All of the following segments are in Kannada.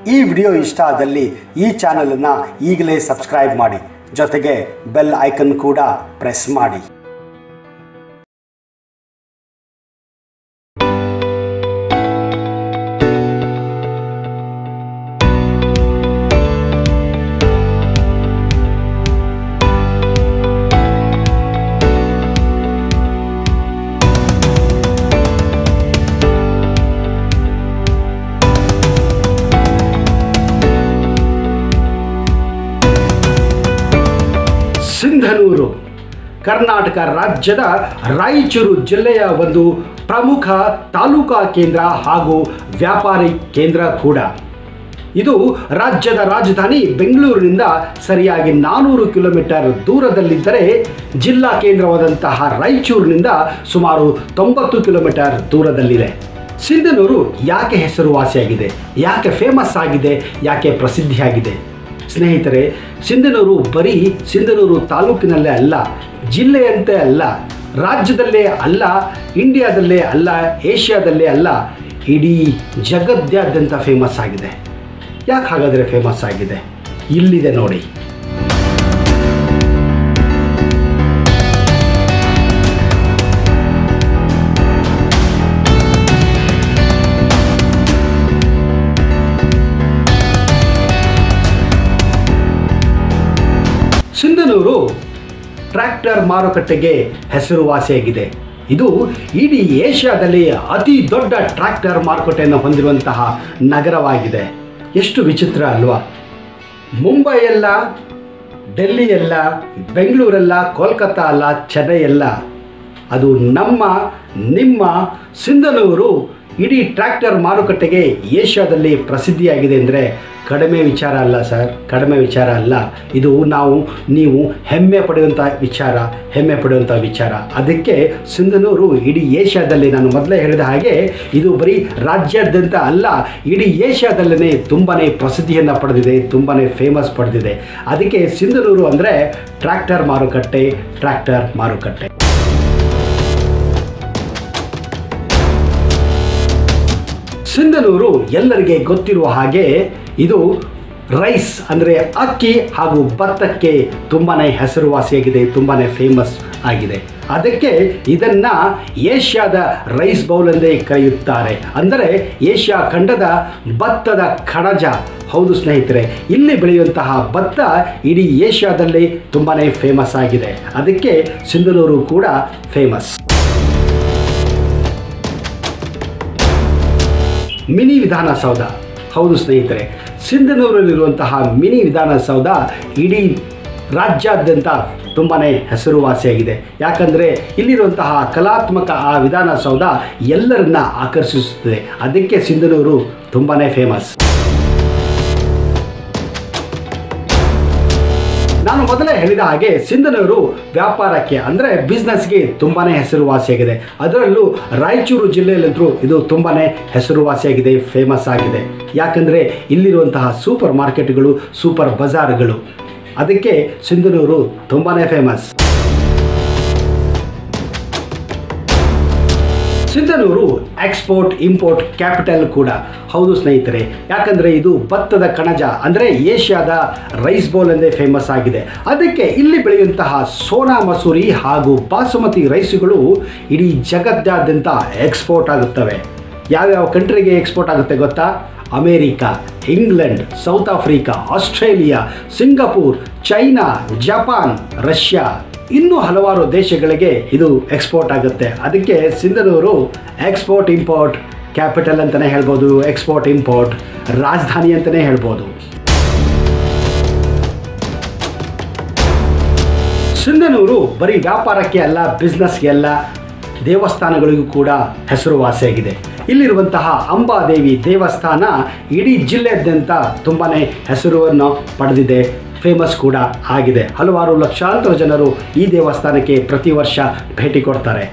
ಈ ವಿಡಿಯೋ ಇಷ್ಟ ಆದಲ್ಲಿ ಈ ಚಾನಲನ್ನು ಈಗಲೇ ಸಬ್ಸ್ಕ್ರೈಬ್ ಮಾಡಿ ಜೊತೆಗೆ ಬೆಲ್ ಐಕನ್ ಕೂಡ ಪ್ರೆಸ್ ಮಾಡಿ ಸಿಂಧನೂರು ಕರ್ನಾಟಕ ರಾಜ್ಯದ ರಾಯಚೂರು ಜಿಲ್ಲೆಯ ಒಂದು ಪ್ರಮುಖ ತಾಲೂಕಾ ಕೇಂದ್ರ ಹಾಗೂ ವ್ಯಾಪಾರಿ ಕೇಂದ್ರ ಕೂಡ ಇದು ರಾಜ್ಯದ ರಾಜಧಾನಿ ಬೆಂಗಳೂರಿನಿಂದ ಸರಿಯಾಗಿ ನಾನೂರು ಕಿಲೋಮೀಟರ್ ದೂರದಲ್ಲಿದ್ದರೆ ಜಿಲ್ಲಾ ಕೇಂದ್ರವಾದಂತಹ ರಾಯಚೂರಿನಿಂದ ಸುಮಾರು ತೊಂಬತ್ತು ಕಿಲೋಮೀಟರ್ ದೂರದಲ್ಲಿದೆ ಸಿಂಧನೂರು ಯಾಕೆ ಹೆಸರುವಾಸಿಯಾಗಿದೆ ಯಾಕೆ ಫೇಮಸ್ ಆಗಿದೆ ಯಾಕೆ ಪ್ರಸಿದ್ಧಿಯಾಗಿದೆ ಸ್ನೇಹಿತರೆ ಸಿಂಧನೂರು ಬರೀ ಸಿಂಧನೂರು ತಾಲೂಕಿನಲ್ಲೇ ಅಲ್ಲ ಜಿಲ್ಲೆಯಂತೆ ಅಲ್ಲ ರಾಜ್ಯದಲ್ಲೇ ಅಲ್ಲ ಇಂಡಿಯಾದಲ್ಲೇ ಅಲ್ಲ ಏಷ್ಯಾದಲ್ಲೇ ಅಲ್ಲ ಇಡೀ ಜಗತ್ತಾದ್ಯಂತ ಫೇಮಸ್ ಆಗಿದೆ ಯಾಕೆ ಹಾಗಾದರೆ ಫೇಮಸ್ ಆಗಿದೆ ಇಲ್ಲಿದೆ ನೋಡಿ ಸಿಂಧನೂರು ಟ್ರ್ಯಾಕ್ಟರ್ ಮಾರುಕಟ್ಟೆಗೆ ಹೆಸರುವಾಸಿಯಾಗಿದೆ ಇದು ಇಡೀ ಏಷ್ಯಾದಲ್ಲಿ ಅತಿ ದೊಡ್ಡ ಟ್ರ್ಯಾಕ್ಟರ್ ಮಾರುಕಟ್ಟೆಯನ್ನು ಹೊಂದಿರುವಂತಹ ನಗರವಾಗಿದೆ ಎಷ್ಟು ವಿಚಿತ್ರ ಅಲ್ವಾ ಮುಂಬೈಯಲ್ಲ ಡೆಲ್ಲಿಯಲ್ಲ ಬೆಂಗಳೂರಲ್ಲ ಕೋಲ್ಕತ್ತಾ ಅಲ್ಲ ಚೆನ್ನೈ ಅಲ್ಲ ಅದು ನಮ್ಮ ನಿಮ್ಮ ಸಿಂಧನೂರು ಇಡೀ ಟ್ರ್ಯಾಕ್ಟರ್ ಮಾರುಕಟ್ಟೆಗೆ ಏಷ್ಯಾದಲ್ಲಿ ಪ್ರಸಿದ್ಧಿಯಾಗಿದೆ ಅಂದರೆ ಕಡಿಮೆ ವಿಚಾರ ಅಲ್ಲ ಸರ್ ಕಡಿಮೆ ವಿಚಾರ ಅಲ್ಲ ಇದು ನಾವು ನೀವು ಹೆಮ್ಮೆ ಪಡೆಯುವಂಥ ವಿಚಾರ ಹೆಮ್ಮೆ ಪಡೆಯುವಂಥ ವಿಚಾರ ಅದಕ್ಕೆ ಸಿಂಧನೂರು ಇಡೀ ಏಷ್ಯಾದಲ್ಲಿ ನಾನು ಮೊದಲೇ ಹೇಳಿದ ಹಾಗೆ ಇದು ಬರೀ ರಾಜ್ಯಾದ್ಯಂತ ಅಲ್ಲ ಇಡೀ ಏಷ್ಯಾದಲ್ಲೇ ತುಂಬಾ ಪ್ರಸಿದ್ಧಿಯನ್ನು ಪಡೆದಿದೆ ತುಂಬಾ ಫೇಮಸ್ ಪಡೆದಿದೆ ಅದಕ್ಕೆ ಸಿಂಧನೂರು ಅಂದರೆ ಟ್ರ್ಯಾಕ್ಟರ್ ಮಾರುಕಟ್ಟೆ ಟ್ರ್ಯಾಕ್ಟರ್ ಮಾರುಕಟ್ಟೆ ಸಿಂಧನೂರು ಎಲ್ಲರಿಗೆ ಗೊತ್ತಿರುವ ಹಾಗೆ ಇದು ರೈಸ್ ಅಂದರೆ ಅಕ್ಕಿ ಹಾಗೂ ಭತ್ತಕ್ಕೆ ತುಂಬಾ ಹೆಸರುವಾಸಿಯಾಗಿದೆ ತುಂಬಾ ಫೇಮಸ್ ಆಗಿದೆ ಅದಕ್ಕೆ ಇದನ್ನು ಏಷ್ಯಾದ ರೈಸ್ ಬೌಲ್ ಎಂದೇ ಕರೆಯುತ್ತಾರೆ ಅಂದರೆ ಏಷ್ಯಾ ಖಂಡದ ಭತ್ತದ ಕಣಜ ಹೌದು ಸ್ನೇಹಿತರೆ ಇಲ್ಲಿ ಬೆಳೆಯುವಂತಹ ಭತ್ತ ಇಡೀ ಏಷ್ಯಾದಲ್ಲೇ ತುಂಬಾ ಫೇಮಸ್ ಆಗಿದೆ ಅದಕ್ಕೆ ಸಿಂಧನೂರು ಕೂಡ ಫೇಮಸ್ ಮಿನಿ ವಿಧಾನಸೌಧ ಹೌದು ಸ್ನೇಹಿತರೆ ಸಿಂಧನೂರಲ್ಲಿರುವಂತಹ ಮಿನಿ ವಿಧಾನಸೌಧ ಇಡೀ ರಾಜ್ಯಾದ್ಯಂತ ತುಂಬಾ ಹೆಸರುವಾಸಿಯಾಗಿದೆ ಯಾಕಂದರೆ ಇಲ್ಲಿರುವಂತಹ ಕಲಾತ್ಮಕ ಆ ವಿಧಾನಸೌಧ ಎಲ್ಲರನ್ನ ಆಕರ್ಷಿಸುತ್ತದೆ ಅದಕ್ಕೆ ಸಿಂಧನೂರು ತುಂಬಾ ಫೇಮಸ್ ನಾನು ಮೊದಲೇ ಹೇಳಿದ ಹಾಗೆ ಸಿಂಧನೂರು ವ್ಯಾಪಾರಕ್ಕೆ ಅಂದರೆ ಬಿಸ್ನೆಸ್ಗೆ ತುಂಬಾ ಹೆಸರುವಾಸಿಯಾಗಿದೆ ಅದರಲ್ಲೂ ರಾಯಚೂರು ಜಿಲ್ಲೆಯಲ್ಲಂತೂ ಇದು ತುಂಬಾ ಹೆಸರುವಾಸಿಯಾಗಿದೆ ಫೇಮಸ್ ಆಗಿದೆ ಯಾಕಂದರೆ ಇಲ್ಲಿರುವಂತಹ ಸೂಪರ್ ಮಾರ್ಕೆಟ್ಗಳು ಸೂಪರ್ ಬಜಾರ್ಗಳು ಅದಕ್ಕೆ ಸಿಂಧನೂರು ತುಂಬಾ famous Sindhanur export import capital ಕೂಡ ಹೌದು ಸ್ನೇಹಿತರೆ ಯಾಕಂದರೆ ಇದು ಭತ್ತದ ಕಣಜ ಅಂದರೆ ಏಷ್ಯಾದ ರೈಸ್ ಬೌಲ್ ಎಂದೇ ಫೇಮಸ್ ಆಗಿದೆ ಅದಕ್ಕೆ ಇಲ್ಲಿ ಬೆಳೆಯುವಂತಹ ಸೋನಾ ಮಸೂರಿ ಹಾಗೂ ಬಾಸುಮತಿ ರೈಸುಗಳು ಇಡೀ ಜಗತ್ತಾದ್ಯಂತ ಎಕ್ಸ್ಪೋರ್ಟ್ ಆಗುತ್ತವೆ ಯಾವ್ಯಾವ ಕಂಟ್ರಿಗೆ ಎಕ್ಸ್ಪೋರ್ಟ್ ಆಗುತ್ತೆ ಗೊತ್ತಾ America England South Africa Australia Singapore China Japan Russia ಇನ್ನೂ ಹಲವಾರು ದೇಶಗಳಿಗೆ ಇದು ಎಕ್ಸ್ಪೋರ್ಟ್ ಆಗುತ್ತೆ ಅದಕ್ಕೆ ಸಿಂಧನೂರು ಎಕ್ಸ್ಪೋರ್ಟ್ ಇಂಪೋರ್ಟ್ ಕ್ಯಾಪಿಟಲ್ ಅಂತಲೇ ಹೇಳ್ಬೋದು ಎಕ್ಸ್ಪೋರ್ಟ್ ಇಂಪೋರ್ಟ್ ರಾಜಧಾನಿ ಅಂತಲೇ ಹೇಳ್ಬೋದು ಸಿಂಧನೂರು ಬರೀ ವ್ಯಾಪಾರಕ್ಕೆ ಅಲ್ಲ ಬಿಸ್ನೆಸ್ಗೆ ಅಲ್ಲ ದೇವಸ್ಥಾನಗಳಿಗೂ ಕೂಡ ಹೆಸರುವಾಸಿಯಾಗಿದೆ ಇಲ್ಲಿರುವಂತಹ ಅಂಬಾದೇವಿ ದೇವಸ್ಥಾನ ಇಡೀ ಜಿಲ್ಲೆಯಾದ್ಯಂತ ತುಂಬಾ ಹೆಸರನ್ನು ಪಡೆದಿದೆ ಫೇಮಸ್ ಕೂಡ ಆಗಿದೆ ಹಲವಾರು ಲಕ್ಷಾಂತರ ಜನರು ಈ ದೇವಸ್ಥಾನಕ್ಕೆ ಪ್ರತಿ ವರ್ಷ ಭೇಟಿ ಕೊಡ್ತಾರೆ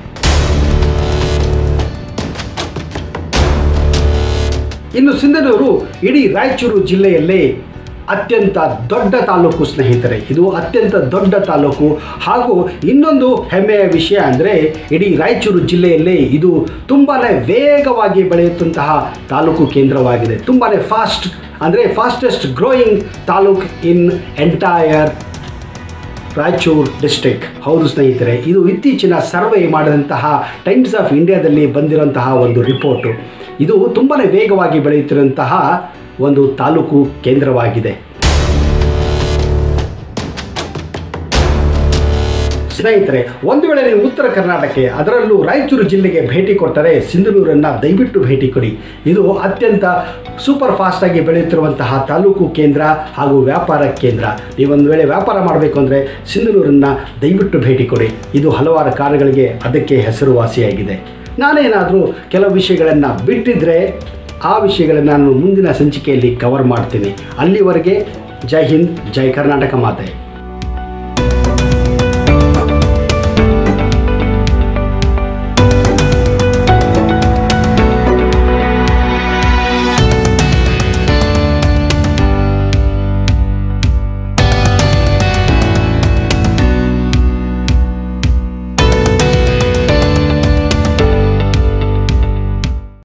ಇನ್ನು ಸಿಂಧನೂರು ಇಡೀ ರಾಯಚೂರು ಜಿಲ್ಲೆಯಲ್ಲಿ ಅತ್ಯಂತ ದೊಡ್ಡ ತಾಲೂಕು ಸ್ನೇಹಿತರೆ ಇದು ಅತ್ಯಂತ ದೊಡ್ಡ ತಾಲೂಕು ಹಾಗೂ ಇನ್ನೊಂದು ಹೆಮ್ಮೆಯ ವಿಷಯ ಅಂದರೆ ಇಡೀ ರಾಯಚೂರು ಜಿಲ್ಲೆಯಲ್ಲಿ ಇದು ತುಂಬಾ ವೇಗವಾಗಿ ಬೆಳೆಯುತ್ತಂತಹ ತಾಲೂಕು ಕೇಂದ್ರವಾಗಿದೆ ತುಂಬಾ ಫಾಸ್ಟ್ ಅಂದರೆ fastest growing taluk in entire Raichur district ಹೌದು ಸ್ನೇಹಿತರೆ ಇದು ಇತ್ತೀಚಿನ ಸರ್ವೆ ಮಾಡಿದಂತಹ ಟೈಮ್ಸ್ ಆಫ್ ಇಂಡಿಯಾದಲ್ಲಿ ಬಂದಿರುವಂತಹ ಒಂದು ರಿಪೋರ್ಟು ಇದು ತುಂಬಾ ವೇಗವಾಗಿ ಬೆಳೆಯುತ್ತಿರುವಂತಹ ಒಂದು ತಾಲೂಕು ಕೇಂದ್ರವಾಗಿದೆ ಸ್ನೇಹಿತರೆ ಒಂದು ವೇಳೆ ನೀವು ಉತ್ತರ ಕರ್ನಾಟಕಕ್ಕೆ ಅದರಲ್ಲೂ ರಾಯಚೂರು ಜಿಲ್ಲೆಗೆ ಭೇಟಿ ಕೊಟ್ಟರೆ ಸಿಂಧನೂರನ್ನು ದಯವಿಟ್ಟು ಭೇಟಿ ಕೊಡಿ ಇದು ಅತ್ಯಂತ ಸೂಪರ್ ಫಾಸ್ಟಾಗಿ ಬೆಳೆಯುತ್ತಿರುವಂತಹ ತಾಲೂಕು ಕೇಂದ್ರ ಹಾಗೂ ವ್ಯಾಪಾರ ಕೇಂದ್ರ ನೀವೊಂದು ವೇಳೆ ವ್ಯಾಪಾರ ಮಾಡಬೇಕು ಅಂದರೆ ಸಿಂಧನೂರನ್ನು ದಯವಿಟ್ಟು ಭೇಟಿ ಕೊಡಿ ಇದು ಹಲವಾರು ಕಾರಣಗಳಿಗೆ ಅದಕ್ಕೆ ಹೆಸರುವಾಸಿಯಾಗಿದೆ ನಾನೇನಾದರೂ ಕೆಲವು ವಿಷಯಗಳನ್ನು ಬಿಟ್ಟಿದ್ರೆ ಆ ವಿಷಯಗಳನ್ನು ನಾನು ಮುಂದಿನ ಸಂಚಿಕೆಯಲ್ಲಿ ಕವರ್ ಮಾಡ್ತೀನಿ ಅಲ್ಲಿವರೆಗೆ ಜೈ ಹಿಂದ್ ಜೈ ಕರ್ನಾಟಕ ಮಾತೆ